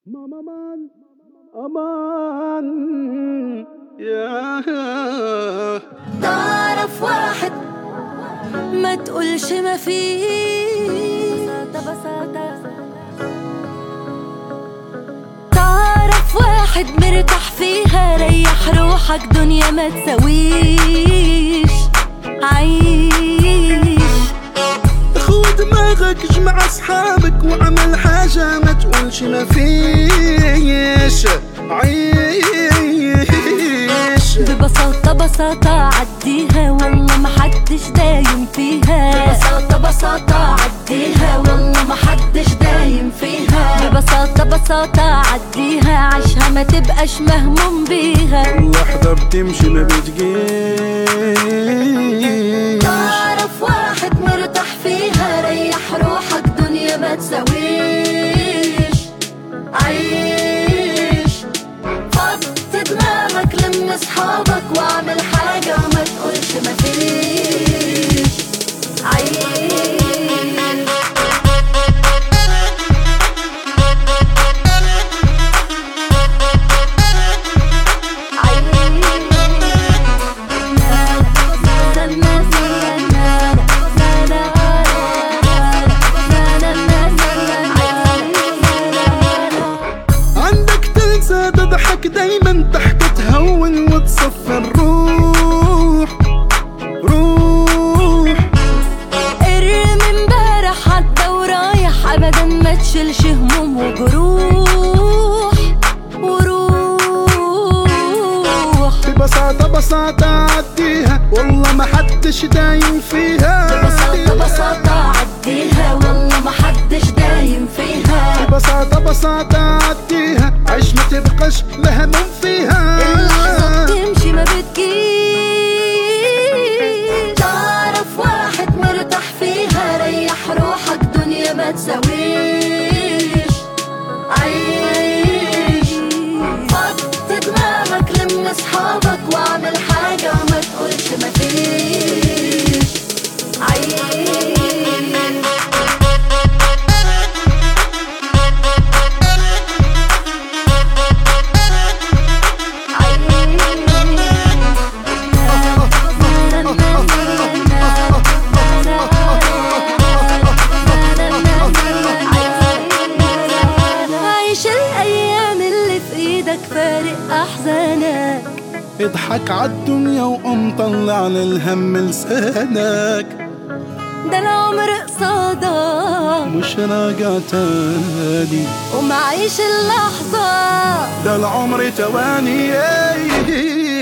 ماما مان امان يا تعرف واحد ما تقولش ما فيه تعرف واحد مرتاح فيها ريح روحك دنيا ما تسويش عيش خود دماغك اجمع اصحابك وعمل حاجة ما تقولش ما فيش عيش ببساطة بساطة عديها والله ما حدش دايم فيها ببساطة بساطة عديها والله ما حدش دايم فيها ببساطة بساطة عديها عيشها ما تبقاش مهموم بيها واحدة بتمشي ما بتجيش تعرف واحد مرتاح فيها ريح روحك دنيا ما تسويش عيش فض دماغك لم اصحابك واعمل حاجة وما تقولش ما فيش عيش عندك تنسى تضحك دايما تحت تهون وتصفي الروح روح ارمي امبارح عدى ورايح ابدا ما تشيلش هموم وجروح وروح ببساطة بساطة عديها والله ما حدش دايم فيها ببساطة بساطة عديها والله ما حدش دايم فيها ببساطة بساطة عديها عيش ما تبقاش لها من فيها اللحظة بتمشي ما بتجيش تعرف واحد مرتاح فيها ريح روحك دنيا ما تسويش عيش فض دماغك لم اصحابك واعمل حاجة وما تقولش ما فيش عيش عيش الايام اللي في ايدك فارق احزانك اضحك عالدنيا وقوم طلع للهم لسانك ده العمر قصادك مش راجع تاني ومعيش اللحظة ده العمر تواني